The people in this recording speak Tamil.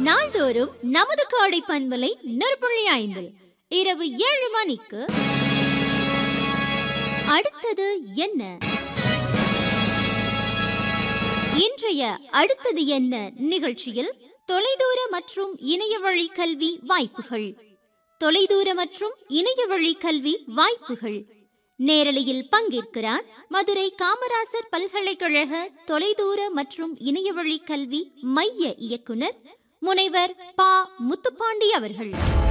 நாள்தோறும் நமது கோடை பண்பலை நெருப்புள்ளி ஐந்தில் இரவு ஏழு மணிக்கு அடுத்தது என்ன இன்றைய அடுத்தது என்ன நிகழ்ச்சியில் தொலைதூர மற்றும் இணையவழி கல்வி வாய்ப்புகள் தொலைதூர மற்றும் இணையவழி கல்வி வாய்ப்புகள் நேரலையில் பங்கேற்கிறார் மதுரை காமராசர் பல்கலைக்கழக தொலைதூர மற்றும் இணையவழி கல்வி மைய இயக்குனர் முனைவர் பா முத்துப்பாண்டி அவர்கள்